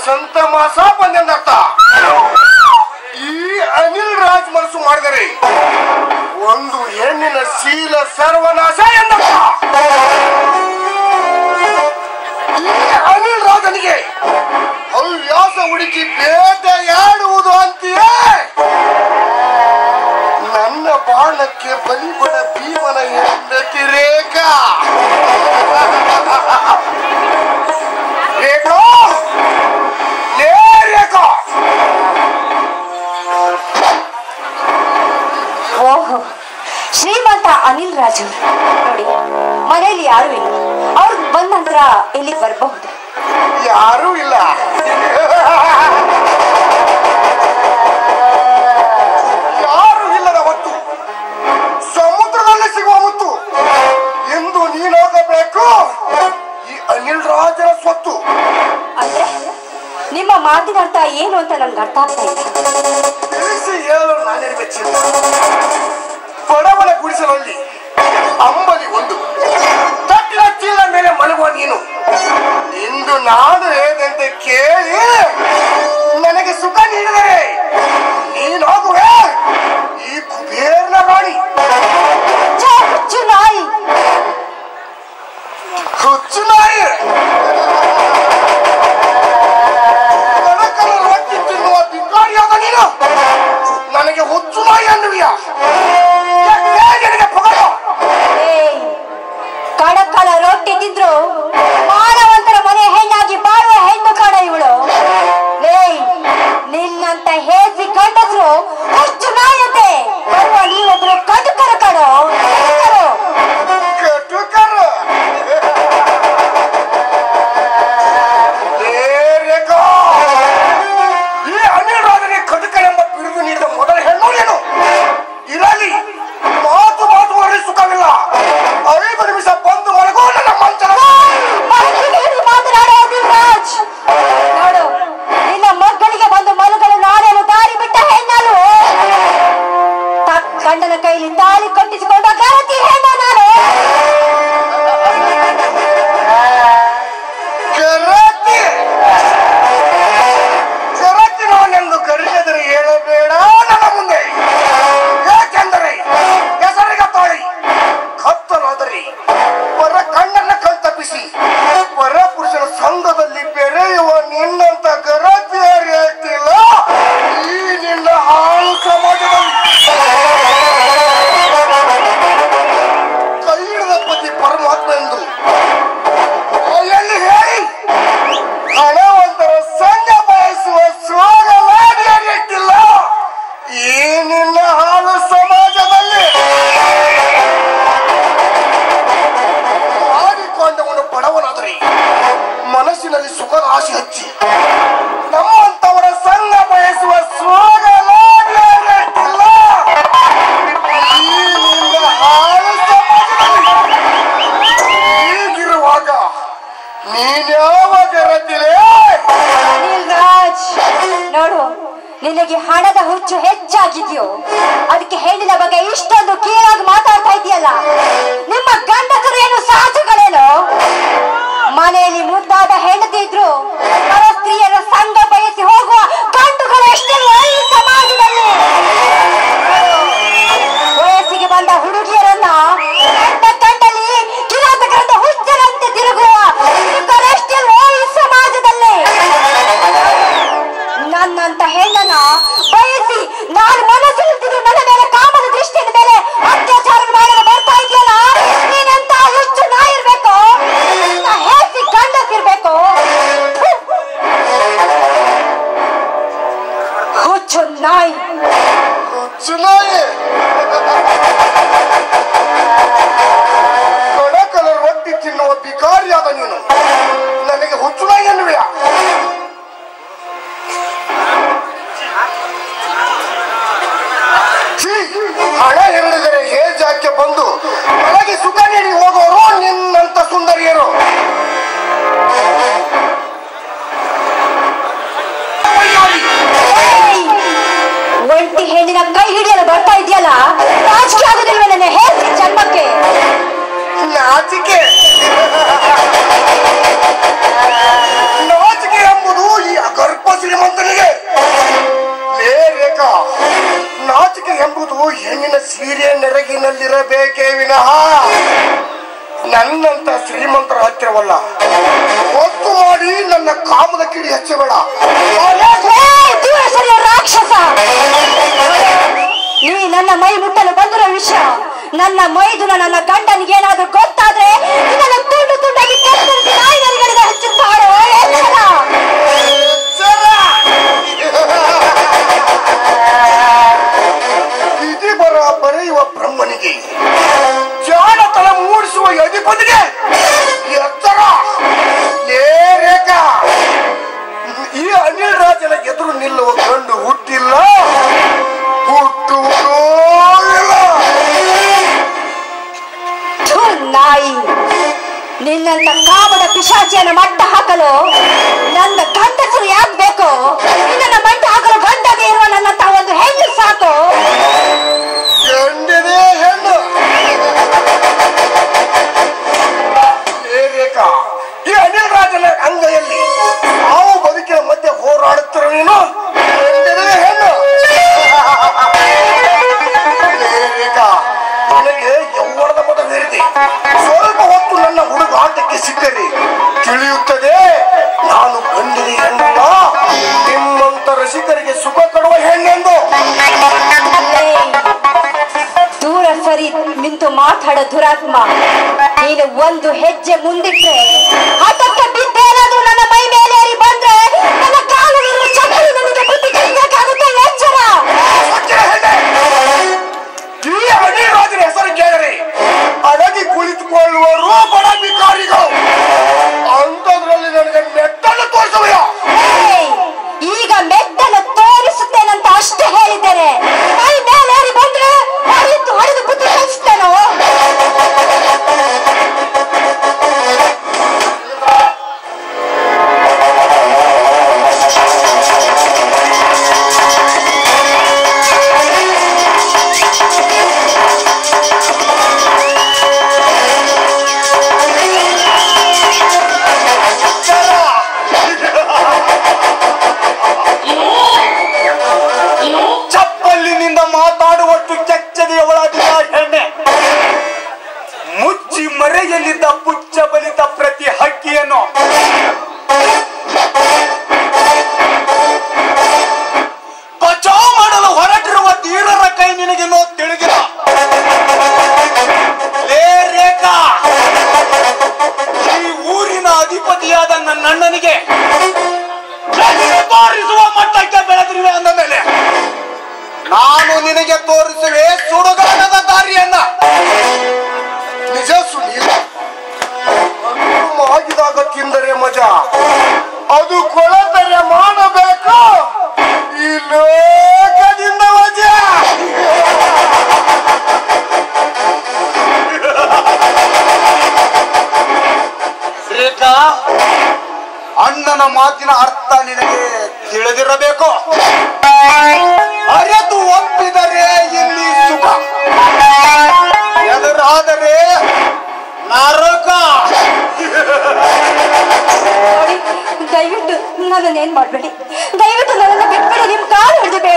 ವಸಂತ ಮಾಸ ಬಂದೆಂದರ್ಥ ಈ ಅನಿಲ್ ರಾಜ್ ಮನಸ್ಸು ಮಾಡಿದರೆ ಒಂದು ಹೆಣ್ಣಿನ ಶೀಲ ಸರ್ವನಾಶ ಎಂದರ್ಥ ಈ ಅನಿಲ್ ರಾಜನಿಗೆ ಹವ್ಯಾಸ ಹುಡುಕಿ ಬೇಟೆಯಾಡುವುದು ಅಂತೀಯೇ ನನ್ನ ಬಾಣಕ್ಕೆ ಬಲಿಬಡ ಭೀಮನ ಹೆಂಡತಿ ರೇಖಾ ರೇಖಾ ಲೇ ರೇಖಾ ಓಹೋ ಶ್ರೀಮಂತ ಅನಿಲ್ ರಾಜು ನೋಡಿ ಮನೆಯಲ್ಲಿ ಯಾರು ಇಲ್ಲ ಅವ್ರು ಬಂದ ನಂತರ ಇಲ್ಲಿಗೆ ಬರಬಹುದು ಯಾರೂ ಇಲ್ಲ ಯಾರು ಇಲ್ಲದ ಹೊತ್ತು ಸಮುದ್ರದಲ್ಲಿ ಸಿಗುವ ಮುತ್ತು ಎಂದು ನೀನೋಗಬೇಕು ಈ ಅನಿಲ್ ರಾಜನ ಸ್ವತ್ತು ಅಂದ್ರೆ ನಿಮ್ಮ ಮಾತಿನ ಅರ್ಥ ಏನು ಅಂತ ನನ್ಗೆ ಅರ್ಥ ಆಗ್ತಾ ಇಲ್ಲ ತಿಳಿಸಿ ಹೇಳಲು ನಾನಿರಬೇಕಿಲ್ಲ ಬಡವನ ಗುಡಿಸಲಲ್ಲಿ ಅಂಬಲಿ ಒಂದು ತಟ್ಟಿನ ಚೀಲ ಮೇಲೆ ಮಲಗುವ ನೀನು ಇಂದು ನಾನು ಹೇಳಿದಂತೆ ಕೇಳಿ ನನಗೆ ಸುಖ ನೀಡಿದರೆ ನೀನು ಹೋಗುವೆ ಈ ಕುಬೇರ್ನ ರಾಣಿ ಛೇ, ಹುಚ್ಚು ನಾಯಿ ಹುಚ್ಚು ನಾಯಿ ಕನಕನ ರೊಟ್ಟಿ ತಿನ್ನುವ ಬಿಂಗಾರಿಯಾದ ನೀನು ನನಗೆ ಹುಚ್ಚು ನಾಯಿ ಅನ್ನುವಿಯ ನಿನಗೆ ಪೊಗರು ಏಯ್, ಕಡಕಲ ರೊಟ್ಟಿ ತಿಂದ್ರು ಮಾನವಂತರ ಮನೆ ಹೆಣ್ಣಾಗಿ ಬಾಳುವ ಹೆಣ್ಣು ಕಾಣ ಇವಳು ಏಯ್ ನಿನ್ನಂತ ಹೇಸಿ ಗಂಡಸರು ಹುಚ್ಚು ನಾಯತೆ ಬರುವ ನೀವೊಬ್ರು ಕಟುಕರ ಕಣೋ ಕಟುಕರು. ಕಟುಕರು ಏ ರೇಖಾ, ಈ ಅನಿರಾಧನೆ ಕಟುಕನೆಂಬ ಬಿರುದು ನೀಡಿದ ಮೊದಲ ಹೆಣ್ಣು ನೀನು ಇರಲಿ ಮಾತು ಮಾತುವಲ್ಲಿ ಸುಖವಿಲ್ಲ ಐದು ನಿಮಿಷ ಬಂದು ಮಲಗೋ ನನ್ನ ಮಂಚನ ಮಕ್ಕಳಿಗೆ ಮಾತನಾಡೋ ಯುವರಾಜ್. ನೋಡು ನಿನ್ನ ಮಕ್ಕಳಿಗೆ ಬಂದು ಮಲಗಲು ನಾಡಲು ದಾರಿ ಬಿಟ್ಟ ಹೆಣ್ಣಲು ತಕ್ಕ ಗಂಡನ ಕೈಲಿ ತಾಳಿ ಕಟ್ಟಿಸಿಕೊಂಡ ಗರತಿ ಹೆಣ್ಣು ನಾನು ಕರತಿ ಕರತಿ ನಾನೆಂದು ಕರೆಯದರೆ ಹೇಳಬೇಡ ನನ್ನ ಮುಂದೆ ಯಾಕೆಂದರೆ ಹೆಸರಿಗೆ ತಾಳಿ ಕತ್ತಲಾದರೆ ಪರ ಕಣ್ಣನ್ನ ಕಣ್ತಪ್ಪಿಸಿ ಪರ ಪುರುಷನ ಸಂಘದಲ್ಲಿ ಬೆರೆಯುವ ನಿನ್ನಂತ ಗರತಿಯರು ಹೇಳ್ತಿಲ್ಲ ಈ ನಿನ್ನ ಹಾಳು ಸಮಾಜದಲ್ಲಿ ಕೈ ಹಿಡಿದ ಪತಿ ಪರಮಾತ್ಮ ಎಂದು ಎಲ್ಲಿ ಹೇಳಿ ಹಣವಂತರ ಸಂಘ ಬಯಸುವ ಸೋಗಲಾಡಿಯರಿಟ್ಟಿಲ್ಲ ಈ ನಿನ್ನ ಹಾಳು ಸಮಾಜದಲ್ಲಿ ಮಾಡಿಕೊಂಡವನು ಬಡವನಾದರೆ ಮನಸ್ಸಿನಲ್ಲಿ ಸುಖದ ಆಸೆ ಹಚ್ಚಿ ನಮ್ಮಂತವರ ಸಂಘ ಬಯಸುವ ಸೋಗಲಾಡಿಯರಿಟ್ಟಿಲ್ಲ ಈ ನಿನ್ನ ಹಾಳು ಸಮಾಜದಲ್ಲಿ ಹೀಗಿರುವಾಗ ನೀನ್ಯಾವ ಗರತಿಲೇ ಅನಿಲ್ ರಾಜ್ ನೋಡು ನಿನಗೆ ಹಣದ ಹುಚ್ಚು ಹೆಚ್ಚಾಗಿದೆಯೋ ಅದಕ್ಕೆ ಹೆಣ್ಣಿನ ಬಗ್ಗೆ ಇಷ್ಟೊಂದು ಕೀಳಾಗಿ ಮಾತಾಡ್ತಾ ಇದೆಯಲ್ಲ ನಿಮ್ಮ ಗಂಡಸರು ಏನು ಸಾಧುಗಳೇನು ಮನೆಯಲ್ಲಿ ಮುದ್ದಾದ ಹೆಂಡತಿ ಇದ್ರು ಪರ ಸ್ತ್ರೀಯರ ಸಂಘ ಬಯಸಿ ಹೋಗುವ ಗಂಡುಗಳು ಎಷ್ಟಿಲ್ವ ಈ ಸಮಾಜದಲ್ಲಿ ವಯಸ್ಸಿಗೆ ಬಂದ ಹುಡುಗಿಯರನ್ನ ಕಂಡ ಕಂಡಲ್ಲಿ ಕಿರಾತಕರಂತ ಹುಚ್ಚರಂತೆ ತಿರುಗುವ ಮುದುಕರೆಷ್ಟಿಲ್ವೋ ಈ ಸಮಾಜದಲ್ಲಿ ನನ್ನಂತ ಹೆಣ್ಣನ್ನ ಬಯಸಿ ನಾನು ಮನಸ್ಸಿಲ್ತಿದ್ರು ನನ್ನ ಮೇಲೆ ಕಾಮದ ದೃಷ್ಟಿಯ ಮೇಲೆ ಅತ್ಯಾಚಾರ ಮಾಡಲು ಬರ್ತಾ ಇದೆಯಲ್ಲ ನೀನೆಂತ ಹುಚ್ಚು ನಾ ಇರ್ಬೇಕು ಎಂತ ಹೇಸಿ ಗಂಡಸಿರ್ಬೇಕು ಹುಚ್ಚು ನಾಯಿ ಹುಚ್ಚುನಾಯಿ ಕೊಡಕಲ ರೊಟ್ಟಿ ತಿನ್ನುವ ಬಿಕಾರಿಯಾದ ನೀನು ನನಗೆ ಹುಚ್ಚುನಾಯಿ ಎನ್ನುವೆಯ ಛೀ, ಹಣ ಹಿಡಿದರೆ ಹೇಜಾಕ್ಕೆ ಬಂದು ನನಗೆ ಸುಖ ನೀಡಿ ಹೋಗೋರು ನಿನ್ನಂತ ಸುಂದರಿಯರು ಏಯ್! ಒಂಟಿ ಹೆಣ್ಣಿನ ಕೈ ಹಿಡಿಯಲು ಬರ್ತಾ ಇದೆಯಲ್ಲ ರಾಜಕೀಯ ಆಗೋದಿಲ್ವೇ ನನ್ನ ಹೇಸಿ ಜನ್ಮಕ್ಕೆ ನಾಚಿಕೆ ನಾಚಿಕೆ ಎಂಬುದು ಈ ಅಗ ಹಚ್ಚಬೇಡ ಹೇ, ದೂರ ಸರಿಯ ರಾಕ್ಷಸ ನೀ ನನ್ನ ಮೈ ಮುಟ್ಟಲು ಬಂದಿರೋ ವಿಷಯ ನನ್ನ ಮೈದುನ ನನ್ನ ಗಂಡನಿಗೆ ಏನಾದ್ರೂ ಗೊತ್ತಾದ್ರೆ ಇದನ್ನು ತುಂಡು ತುಂಡಾಗಿ ಕತ್ತರಿಸಿ ನಾಯಿಗಳಿಂದ ಹಚ್ಚುತ್ತಾರೋ ಎಚ್ಚರ ಇತಿ ಬರ ಬರೆಯುವ ಬ್ರಹ್ಮನಿಗೆ ಜಾಣತನ ಮೂಡಿಸುವ ಅಧಿಪತಿಗೆ ಎತ್ತರ ಲೇ ರೇಖಾ ಈ ಅನಿಲ್ ರಾಜನ ಎದುರು ನಿಲ್ಲುವ ಗಂಡು ಹುಟ್ಟಿಲ್ಲ ಹುಟ್ಟುವುದೋ ಇಲ್ಲ ಥು, ನಾಯಿ ನಿನ್ನಂತ ಕಾಮದ ಪಿಶಾಚಿಯನ್ನು ಮಟ್ಟ ಹಾಕಲು ನನ್ನ ಗಂಡಸರು ಯಾಕೆ ಬೇಕು ನಿನ್ನನ್ನು ಮಟ್ಟ ಹಾಕಲು ಗಂಡಗೆ ಇರುವ ನನ್ನಂತ ಒಂದು ಹೆಣ್ಣು ಸಾಕು ಗಂಡನೇ ಹೆಣ್ಣು ಲೇ ರೇಖಾ ಈ ಅನಿಲ್ ರಾಜನ ಅಂಗೈಯಲ್ಲಿ ನಾವು ಬದುಕಿನ ಮಧ್ಯೆ ಹೋರಾಡುತ್ತಿರೋ ನೀನು ಗಂಡನೇ ಹೆಣ್ಣು ಲೇ ರೇಖಾ ನನಗೆ ಯೌವನದ ಮತ ಮೀರಿದೆ ಸ್ವಲ್ಪ ಹೊತ್ತು ನನ್ನ ಹುಡುಗಾಟಕ್ಕೆ ಸಿಕ್ಕರೆ ತಿಳಿಯುತ್ತದೆ ನಾನು ಗಂಡನೇ ಹೆಣ್ಣಲ್ಲ ನಿಮ್ಮಂತ ರಸಿಕರಿಗೆ ಸುಖ ಕೊಡುವ ಹೆಣ್ಣೆಂದು ಏಯ್, ದೂರ ಸರಿ ನಿಂತು ಮಾತಾಡೋ ದುರಾತ್ಮ ನೀನು ಒಂದು ಹೆಜ್ಜೆ ಮುಂದಿಟ್ರೆ ಹಠಕ್ಕೆ ಬಿದ್ದೇನಾದ್ರೂ ನನ್ನ ಮೈ ಮೇಲೆ ಏರಿ ಬಂದ್ರೆ ನನ್ನ ಕಾಲುಗಳಿರುವ ಚಪ್ಪಲಿ ನನಗೆ ಬುದ್ಧಿ ಕಲಿಯಕ್ಕಾಗುತ್ತೆ ಎಚ್ಚರ ಸತ್ಯ ಹೆಣ್ಣೆ. ಈ ಅಡಿರಾಜನ ಹೆಸರು ಕೇಳಿರಿ ಅಡಗಿ ಕುಳಿತುಕೊಳ್ಳುವರು ಬಡ ಬಿಕಾರಿಗಳು ಅಂಥದ್ರಲ್ಲಿ ನನಗೆ ಮೆಟ್ಟನ್ನು ತೋರಿಸುವೆಯ ಏಯ್, ಈಗ ಮೆಟ್ಟಲು ತೋರಿಸುತ್ತೇನಂತ ಅಷ್ಟೇ ಹೇಳಿದ್ದೇನೆ ಮೈ ಮೇಲೆ ಏರಿ ಬಂದ್ರೆ ಹೊಡೆದು ಹೊಡೆದು ಬುದ್ಧಿ ಕಲಿಸ್ತೇನೋ ಚಪ್ಪಲಿನಿಂದ ಮಾತಾಡುವಷ್ಟು ಕೆಚ್ಚದೆಯವಳಾದ ಹೆಣ್ಣೆ ಮುಚ್ಚಿ ಮರೆಯಲಿದ್ದ ಪುಚ್ಚ ಬಲಿತ ಪ್ರತಿ ಹಕ್ಕಿಯನ್ನು ಬಚಾವ್ ಮಾಡಲು ಹೊರಟಿರುವ ಧೀರರ ಕೈ ನಿನಗಿನ್ನೂ ತಿಳಿದಿಲ್ಲ ಲೇ ರೇಖಾ ಈ ಊರಿನ ಅಧಿಪತಿಯಾದ ನನ್ನ ಅಣ್ಣನಿಗೆ ಬೆನ್ನು ತೋರಿಸುವ ಮಟ್ಟಕ್ಕೆ ಬೆಳೆದಿರುವೆ ಅಂದ ಮೇಲೆ ನಾನು ನಿನಗೆ ತೋರಿಸುವೆ ಸುಡುಗಾಡದ ದಾರಿಯನ್ನ ನಿಜ ಸುನೀಲ ಆಗಿದಾಗ ತಿಂದರೆ ಮಜಾ ಅದು ಕೊಳತರೆ ಮಾಡಬೇಕು ಈ ಲೋಕದಿಂದ ಮಜಾ ರೇಖಾ ಅಣ್ಣನ ಮಾತಿನ ಅರ್ಥ ನಿನಗೆ ತಿಳಿದಿರಬೇಕು ಅರೆತು ಒಪ್ಪಿದರೆ ಇಲ್ಲಿ ಸುಖ ಎದುರಾದರೆ ನರಕ ನೋಡಿ ದಯವಿಟ್ಟು ನನ್ನನ್ನು ಏನ್ ಮಾಡ್ಬೇಡಿ ದಯವಿಟ್ಟು ನನ್ನನ್ನು ಬಿಟ್ಬಿಡಿ ನಿಮ್ ಕಾಲು ಹಿಡಿದು ಬೇಡ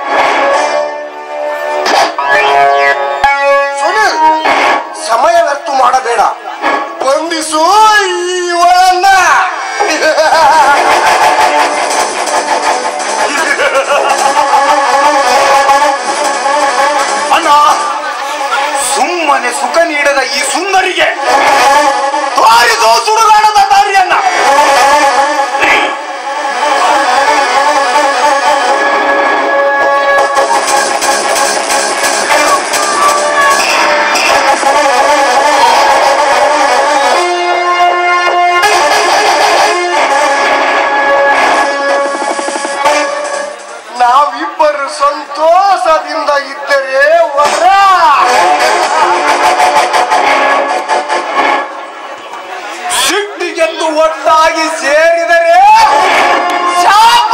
ಸುನೀಲ್ ಸಮಯ ವ್ಯರ್ಥ ಮಾಡಬೇಡ ಬಂಧಿಸು ಇವಳನ್ನ ಅಣ್ಣ ಸುಮ್ಮನೆ ಸುಖ ನೀಡದ ಈ ಸುಂದರಿಗೆ ತೋರಿಸೋ ಸುಡುಗಾಡದ ದಾರಿಯನ್ನ ನಾವಿಬ್ಬರು ಸಂತೋಷದಿಂದ ಇದ್ದರೆ ವರ ಸಿಟ್ಟಿಗೆದ್ದು ಒಟ್ಟಾಗಿ ಸೇರಿದರೆ ಶಾಪ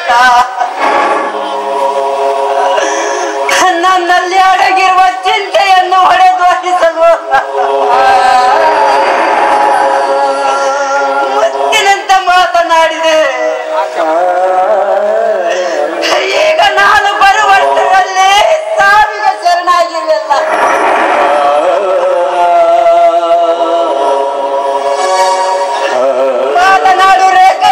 ನನ್ನಲ್ಲಿ ಅಡಗಿರುವ ಚಿಂತೆಯನ್ನು ಹೊಡೆದೋಡಿಸಲು ಮುತ್ತಿನಂತ ಮಾತನಾಡಿದೆ ಈಗ ನಾನು ಬರುವಷ್ಟರಲ್ಲಿ ಸಾವಿಗೆ ಶರಣಾಗಿರಲ್ಲ ಮಾತನಾಡು ರೇಖಾ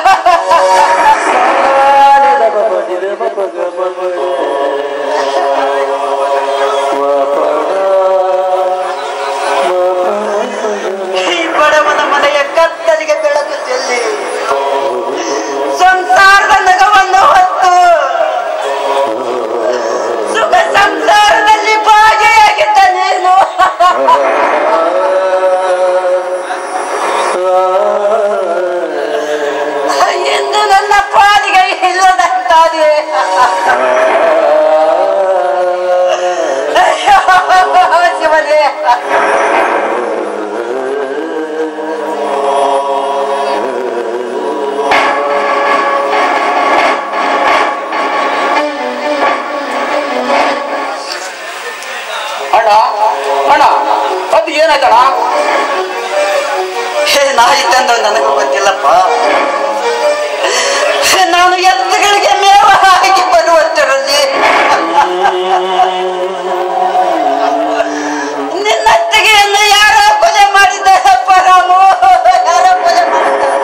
ಈ ಬಡವನ ಮನೆಯ ಕತ್ತಲಿಗೆ ಬೆಳಕು ಚೆಲ್ಲಿ ಸಂಸಾರದ ನಗವನ್ನು ಹೊತ್ತು ಸುಖ ಸಂಸಾರದಲ್ಲಿ ಭಾಗಿಯಾಗಿದ್ದ ನೀನು ಇಂದು ನನ್ನ ಪಾಲಿಗೆ ಇಲ್ಲದಂತಾದೆ ಅಯ್ಯೋ, ಶಿವನೇ ಅಣ್ಣ ಅಣ್ಣ ಅದು ಏನಾಯ್ತಣ್ಣ ಏನಾಯ್ತೆಂದು ನನಗೂ ಗೊತ್ತಿಲ್ಲಪ್ಪ ನಾನು ಎತ್ತುಗಳಿಗೆ ಮೇವ ಹಾಕಿ ಬರುವಷ್ಟರಲ್ಲಿ ನಿನ್ನ ಅತ್ತಿಗೆಯನ್ನು ಯಾರೋ ಕೊಲೆ ಮಾಡಿದ್ದಾರಪ್ಪ ರಾಮು ಯಾರೋ ಕೊಲೆ ಮಾಡಿದ್ದಾರೆ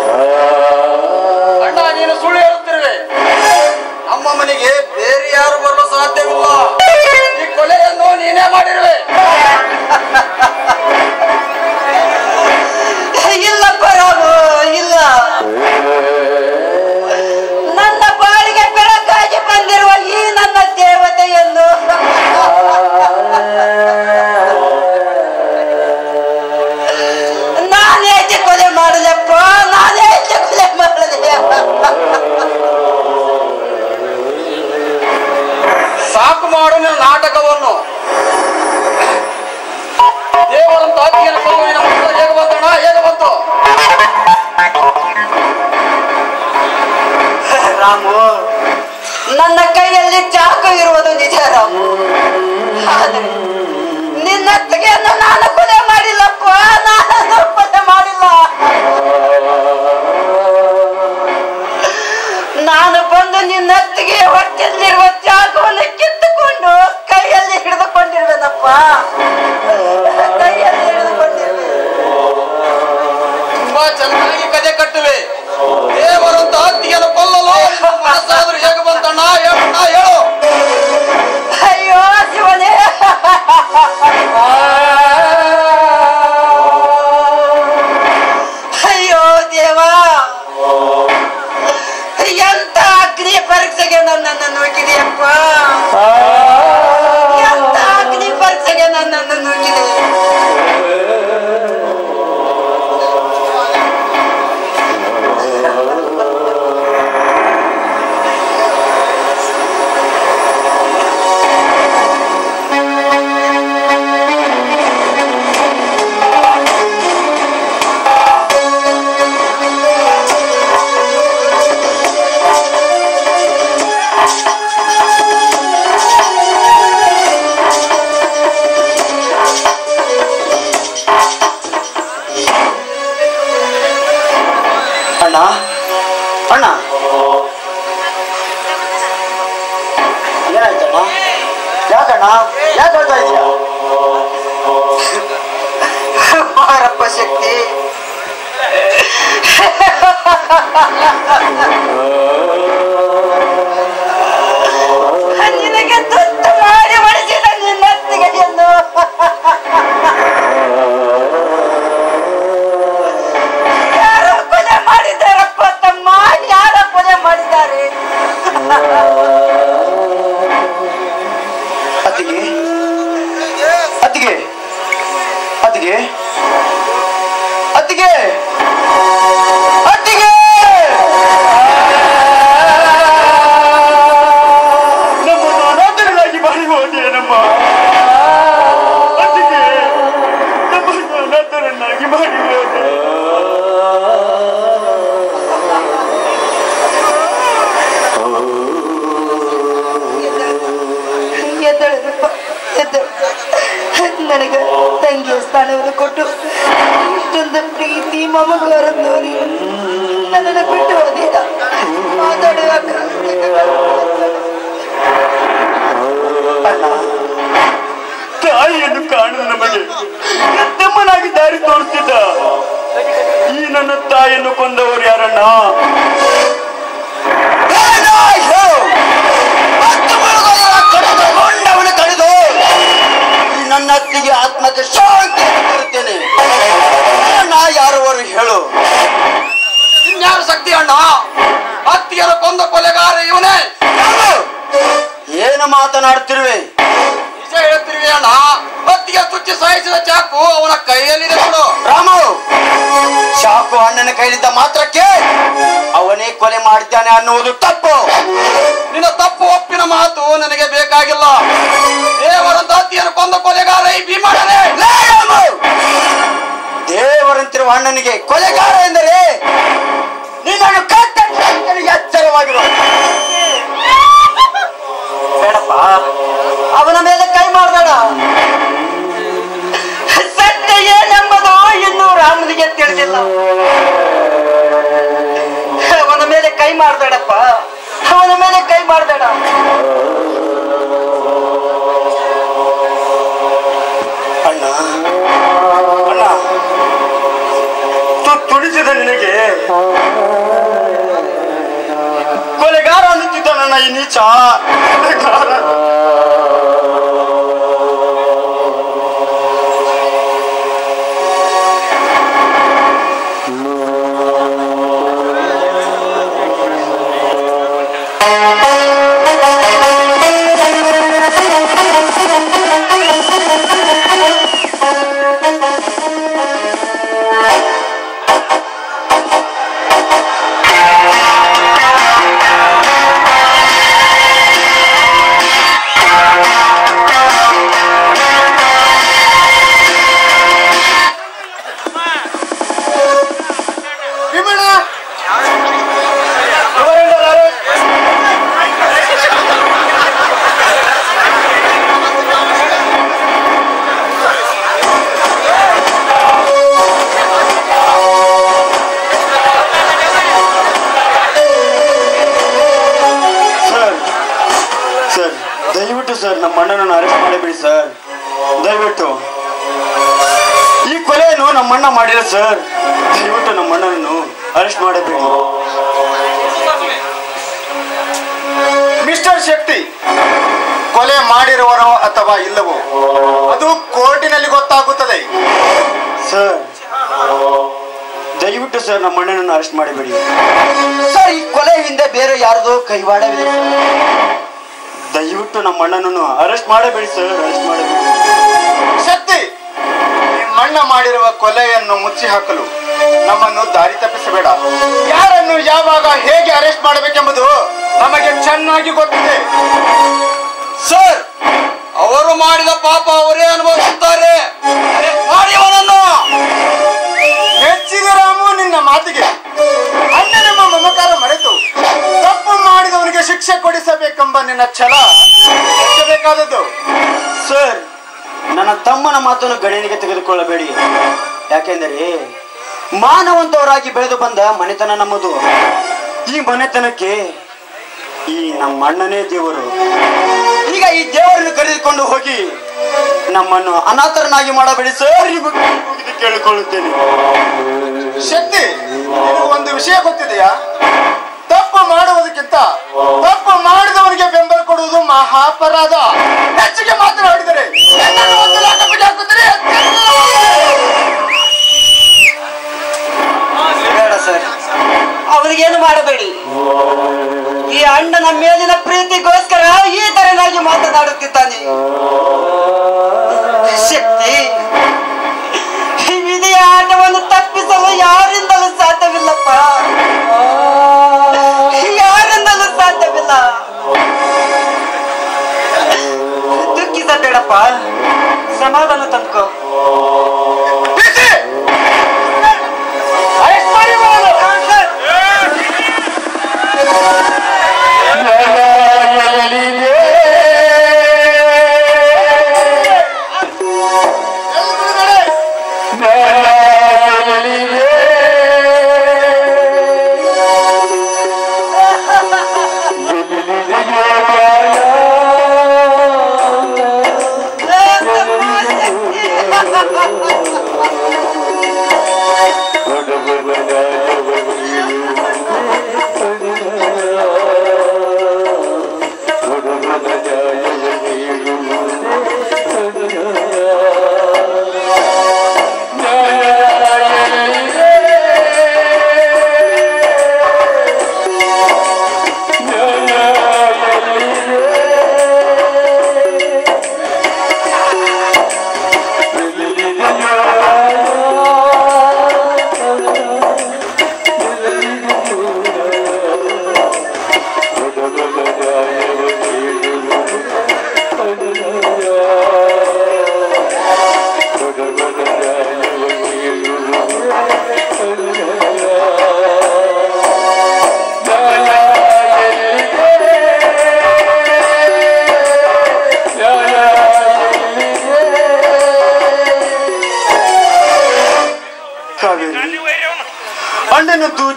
ಅಣ್ಣ ನೀನು ಸುಳ್ಳು ಹೇಳುತ್ತಿರುವೆ ನಮ್ಮ ಮನೆಗೆ ಬೇರೆ ಯಾರು ಬರಲು ಸಾಧ್ಯವಿಲ್ಲ ಈ ಕೊಲೆಯನ್ನು ನೀನೇ ಮಾಡಿರುವೆ ಇಲ್ಲಪ್ಪ ರಾಮು ಇಲ್ಲ ನನ್ನ ಬಾಳಿಗೆ ಬೆಳಕಾಗಿ ಬಂದಿರುವ ಈ ನನ್ನ ದೇವತೆಯನ್ನು ನಾನೇಕೆ ಕೊಲೆ ಮಾಡಲಪ್ಪ ನಾನೇಕೆ ಕೊಲೆ ಮಾಡಲಿ ಸಾಕು ಮಾಡು ನಿನ್ನ ನಾಟಕವನ್ನು ದೇವರಂತ ಅತ್ತಿಗೆನ ಕೊಲ್ಲು ನಿನ್ನ ಮನಸ್ಸಲ್ಲಿ ಹೇಗೆ ಬಂತಣ್ಣ ಹೇಗೆ ಬಂತು ರಾಮು ನನ್ನ ಕೈಯಲ್ಲಿ ಚಾಕು ಇರುವುದು ನಿಜ ರಾಮು ಆದರೆ ನಿನ್ನ ತೆಗೆಯನ್ನು ನಾನು ಕೊಲೆ ಮಾಡಿಲ್ಲಪ್ಪ ನಾನು ಕೊಲೆ ಮಾಡಿಲ್ಲ ನಾನು ಬಂದು ನಿನ್ನತ್ತಿಗೆ ಹೊಟ್ಟೆಯಲ್ಲಿರುವ ಚಾಕುವನ್ನು ಕಿತ್ತುಕೊಂಡು ಕೈಯಲ್ಲಿ ಹಿಡಿದುಕೊಂಡಿರುವೆನಪ್ಪ ಕೈಯಲ್ಲಿ ಹಿಡಿದುಕೊಂಡಿರುವೆ ತುಂಬಾ ಚೆನ್ನಾಗಿ ಕತೆ ಕಟ್ಟುವೆ ದೇವರಂತ ಅತ್ತಿಗೆನ ಕೊಲ್ಲಲು ನಿನ್ನ ಮನಸ್ಸಾದ್ರೂ ಹೇಗೆ ಬಂತಣ್ಣ ಹೇಳಣ್ಣ ಹೇಳು ಅಯ್ಯೋ ಶಿವನೇ ಅಯ್ಯೋ ದೇವಾ ಎಂತ ಅಗ್ನಿ ಪರೀಕ್ಷೆಗೆ ನನ್ನನ್ನು ನುಗ್ಗಿದೆಯಪ್ಪ ಎಂತ ಅಗ್ನಿ ಪರೀಕ್ಷೆಗೆ ನನ್ನನ್ನು ನುಗ್ಗಿದೆ ಅಣ್ಣ ಅಣ್ಣ ಏನಾಯ್ತಣ್ಣ ಯಾಕಣ್ಣ ಯಾಕೆ ಹೇಳ್ತಾ ಇದೀಯ ಮಾರಪ್ಪ ಶಕ್ತಿ ನಿನಗೆ ತುತ್ತು ಮಾಡಿ ಬಡಿಸಿದ ನಿನ್ನ ಅತ್ತಿಗೆಯನ್ನು ಯಾರೋ ಕೊಲೆ ಮಾಡಿದ್ದಾರಪ್ಪ ತಮ್ಮ ಯಾರೋ ಕೊಲೆ ಮಾಡಿದ್ದಾರೆ ಅತ್ತಿಗೆ ಅತ್ತಿಗೆ ಅತ್ತಿಗೆ ಅತ್ತಿಗೆ ಅತ್ತಿಗೆ ನಮ್ಮನ್ನು ಅನಾಥರನ್ನಾಗಿ ಮಾಡಿ ಹೋದೇನಮ್ಮ ಅತ್ತಿಗೆ ನಮ್ಮನ್ನು ಅನಾಥರನ್ನಾಗಿ ಮಾಡಿ ಹೋದೆ ನಿಮ್ಮ ಅಮ್ಮಗಳು ಹೊರತು ನನ್ನನ್ನು ಬಿಟ್ಟು ಹೋದಿಲ್ಲ ಮಾತಾಡುವಾಗ ತಾಯಿಯನ್ನು ಕಾಣಲು ನಮಗೆ ತಮ್ಮನಾಗಿ ದಾರಿ ತೋರಿಸಿದ್ದ ಈ ನನ್ನ ತಾಯಿಯನ್ನು ಕೊಂದವರು ಯಾರಣ್ಣ ಕೊಂಡವನು ಕಳೆದು ಈ ನನ್ನ ಅತ್ತಿಗೆ ಆತ್ಮಕ್ಕೆ ಶಾಂತಿ ಕೊಡುತ್ತೇನೆ ನಾ ಯಾರವರು ಹೇಳು ಇನ್ಯಾರು ಶಕ್ತಿ ಅಣ್ಣ ಅತ್ತಿಗೆರ ಕೊಂದ ಕೊಲೆಗಾರ ಇವನೇ ಏನು ಮಾತನಾಡುತ್ತಿರುವೆ ನಿಜ ಹೇಳ್ತಿರುವೆ ಅಣ್ಣ ಅತ್ತಿಗೆ ತುಚ್ಚಿ ಸಾಯಿಸಿದ ಚಾಕು ಅವನ ಕೈಯಲ್ಲಿದೆ ನೋಡು ರಾಮು ಚಾಕು ಅಣ್ಣನ ಕೈಲಿದ್ದ ಮಾತ್ರಕ್ಕೆ ಅವನೇ ಕೊಲೆ ಮಾಡಿದ್ದಾನೆ ಅನ್ನುವುದು ತಪ್ಪು ನಿನ್ನ ತಪ್ಪು ಒಪ್ಪಿನ ಮಾತು ನನಗೆ ಬೇಕಾಗಿಲ್ಲ ದೇವರಂತ ಅತ್ತಿಯನ್ನು ಕೊಂದ ಕೊಲೆಗಾರ ಈ ಭೀಮಣ್ಣನೇ ದೇವರಂತಿರುವ ಅಣ್ಣನಿಗೆ ಕೊಲೆಗಾರ ಎಂದರೆ ನಿನ್ನನ್ನು ಕತ್ತ ಎಚ್ಚರವಾಗಿರು ಬೇಡಪ್ಪ ಅವನ ಮೇಲೆ ಕೈ ಮಾಡಬೇಡ ಸತ್ಯ ಏನೆಂಬುದು ಇನ್ನೂ ರಾಮನಿಗೆ ತಿಳಿದಿಲ್ಲ ಅವನ ಮೇಲೆ ಕೈ ಮಾಡಬೇಡಪ್ಪ ಅವನ ಮೇಲೆ ಕೈ ಮಾಡಬೇಡ ಅಣ್ಣ ಅಣ್ಣ ತು- ತುಡಿಸಿದ ನಿನಗೆ ಕೊಲೆಗಾರ ಅನ್ನುತ್ತಿದ್ದ ನನ್ನ ಈ ನೀಚ ಕೊಲೆಗಾರ ಸರ್ ಸರ್ ದಯವಿಟ್ಟು ಸರ್ ನಮ್ಮ ಅಣ್ಣನನ್ನು ಅರೆಸ್ಟ್ ಮಾಡಬೇಡಿ ಸರ್ ದಯವಿಟ್ಟು ಈ ಕೊಲೆಯನ್ನು ನಮ್ಮ ಅಣ್ಣ ಮಾಡಿಲ್ಲ ಸರ್ ದಯವಿಟ್ಟು ನಮ್ಮ ಅಣ್ಣನನ್ನು ಅರೆಸ್ಟ್ ಮಾಡಬೇಡಿ ಮಿಸ್ಟರ್ ಶಕ್ತಿ ಕೊಲೆ ಮಾಡಿರುವರೋ ಅಥವಾ ಇಲ್ಲವೋ ಅದು ಕೋರ್ಟಿನಲ್ಲಿ ಗೊತ್ತಾಗುತ್ತದೆ ಸರ್ ದಯವಿಟ್ಟು ಸರ್ ನಮ್ಮ ಅಣ್ಣನನ್ನು ಅರೆಸ್ಟ್ ಮಾಡಬೇಡಿ ಸರ್ ಈ ಕೊಲೆ ಹಿಂದೆ ಬೇರೆ ಯಾರದೋ ಕೈವಾಡವಿದೆ ದಯವಿಟ್ಟು ನಮ್ಮ ಅಣ್ಣನನ್ನು ಅರೆಸ್ಟ್ ಮಾಡಬೇಡಿ ಸರ್ ಅರೆಸ್ಟ್ ಮಾಡಬೇಡಿ ಶಕ್ತಿ ನಿಮ್ಮಣ್ಣ ಮಾಡಿರುವ ಕೊಲೆಯನ್ನು ಮುಚ್ಚಿ ಹಾಕಲು ನಮ್ಮನ್ನು ದಾರಿ ತಪ್ಪಿಸಬೇಡ ಯಾರನ್ನು ಯಾವಾಗ ಹೇಗೆ ಅರೆಸ್ಟ್ ಮಾಡಬೇಕೆಂಬುದು ನಮಗೆ ಚೆನ್ನಾಗಿ ಗೊತ್ತಿದೆ ಸರ್ ಅವರು ಮಾಡಿದ ಪಾಪ ಅವರೇ ಅನುಭವಿಸುತ್ತಾರೆ ಮಾಡಿ ಅವನನ್ನು ಹೆಚ್ಚಿದ ರಾಮು ನಿನ್ನ ಮಾತಿಗೆ ಅಣ್ಣನೆಂಬ ಮಮಕಾರ ಮರೆತು ತಪ್ಪು ಮಾಡಿದವನಿಗೆ ಶಿಕ್ಷೆ ಕೊಡಿಸಬೇಕೆಂಬ ನಿನ್ನ ಛಲ ಹೆಚ್ಚಬೇಕಾದದ್ದು ಸರ್ ನನ್ನ ತಮ್ಮನ ಮಾತನ್ನು ಗಣನೆಗೆ ತೆಗೆದುಕೊಳ್ಳಬೇಡಿ ಯಾಕೆಂದರೆ ಮಾನವಂತವರಾಗಿ ಬೆಳೆದು ಬಂದ ಮನೆತನ ನಮ್ಮದು ಈ ಮನೆತನಕ್ಕೆ ಈ ನಮ್ಮ ಅಣ್ಣನೇ ದೇವರು ಈಗ ಈ ದೇವರನ್ನು ಕರೆದುಕೊಂಡು ಹೋಗಿ ನಮ್ಮನ್ನು ಅನಾಥರನ್ನಾಗಿ ಮಾಡಬೇಡಿ ಸರ್ ಈ ಬಗ್ಗೆ ಮುಗಿದು ಕೇಳಿಕೊಳ್ಳುತ್ತೇನೆ ಶಕ್ತಿ ನಿನಗೆ ಒಂದು ವಿಷಯ ಗೊತ್ತಿದೆಯಾ ತಪ್ಪು ಮಾಡುವುದಕ್ಕಿಂತ ತಪ್ಪು ಮಾಡಿದವನಿಗೆ ಬೆಂಬಲ ಕೊಡುವುದು ಮಹಾಪರಾಧ ಹೆಚ್ಚಿಗೆ ಮಾತನಾಡಿದರೆ ನಿನ್ನನ್ನು ಒಂದು ಲಾಕಪ್ಪಿಗೆ ಹಾಕುತ್ತಾರೆ ಬೇಡ ಸರ್ ಅವರಿಗೇನು ಮಾಡಬೇಡಿ ಈ ಅಣ್ಣನ ಮೇಲಿನ ಪ್ರೀತಿಗೋಸ್ಕರ ಈ ತರನಾಗಿ ಮಾತನಾಡುತ್ತಿದ್ದಾನೆ ಶಕ್ತಿ ಈ ವಿಧಿಯ ಆಟವನ್ನು ತಪ್ಪಿಸಲು ಯಾರಿಂದಲೂ ಸಾಧ್ಯವಿಲ್ಲಪ್ಪ ಯಾರಿಂದಲೂ ಸಾಧ್ಯವಿಲ್ಲ ದುಃಖಿಸಬೇಡಪ್ಪ ಸಮಾಧಾನ ತಂದ್ಕೋ ಲಲಾಯಲಿಗೆ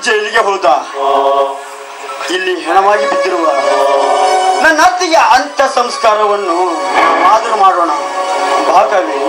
ಜೈಲಿಗೆ ಹೋದ ಇಲ್ಲಿ ಹೆಣವಾಗಿ ಬಿದ್ದಿರುವ ನನ್ನ ಅತ್ತಿಗೆ ಅಂತ್ಯ ಸಂಸ್ಕಾರವನ್ನು ಆದರೂ ಮಾಡೋಣ ಭಾಗವೇ